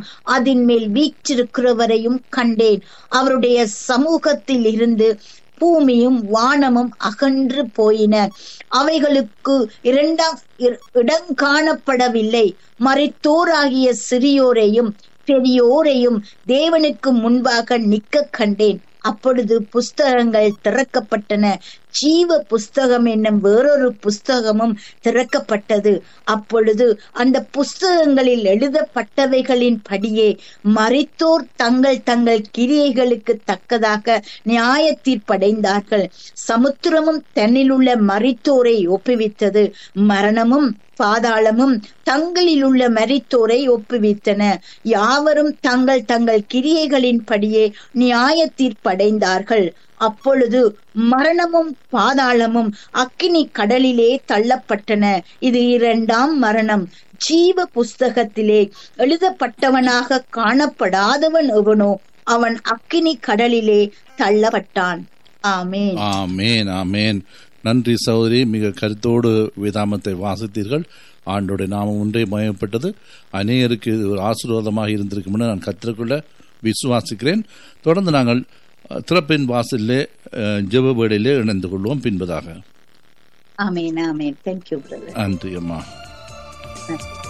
அதன் மேல் வீற்றிருக்கிறவரையும் கண்டேன் அவருடைய சமூகத்தில் இருந்து பூமியும் வானமும் அகன்று போயின அவைகளுக்கு இரண்டாம் இர- இடம் காணப்படவில்லை மறைத்தோராகிய சிறியோரையும் பெரியோரையும் தேவனுக்கு முன்பாக நிக்க கண்டேன் அப்பொழுது புஸ்தகங்கள் திறக்கப்பட்டன ஜீவ புஸ்தகம் என்னும் வேறொரு புஸ்தகமும் திறக்கப்பட்டது அப்பொழுது அந்த புஸ்தகங்களில் எழுதப்பட்டவைகளின் படியே மரித்தோர் தங்கள் தங்கள் கிரியைகளுக்கு தக்கதாக நியாய தீர்ப்படைந்தார்கள் சமுத்திரமும் தன்னிலுள்ள மரித்தோரை ஒப்புவித்தது மரணமும் பாதாளமும் தங்களில் உள்ள மரித்தோரை ஒப்புவித்தன யாவரும் தங்கள் தங்கள் கிரியைகளின் படியே நியாய தீர்ப்படைந்தார்கள் அப்பொழுது மரணமும் பாதாளமும் அக்கினி கடலிலே தள்ளப்பட்டன இது இரண்டாம் மரணம் ஜீவ புஸ்தகத்திலே எழுதப்பட்டவனாக காணப்படாதவன் எவனோ அவன் அக்கினி கடலிலே தள்ளப்பட்டான் ஆமேன் ஆமேன் ஆமேன் நன்றி சகோதரி மிக கருத்தோடு வேதாமத்தை வாசித்தீர்கள் ஆண்டோடைய நாமம் ஒன்றே மயப்பட்டது அநேகருக்கு இது ஒரு ஆசீர்வாதமாக இருந்திருக்கும்னு நான் கற்றுக்கொள்ள விசுவாசிக்கிறேன் தொடர்ந்து நாங்கள் அஹ், திறப்பின் வாசலிலே அஹ், ஜெப வேளையிலே இணைந்து கொள்வோம் பின்பதாக ஆமேன் ஆமேன் தேங்க்யூ பிரதர் நன்றி அம்மா நன்றி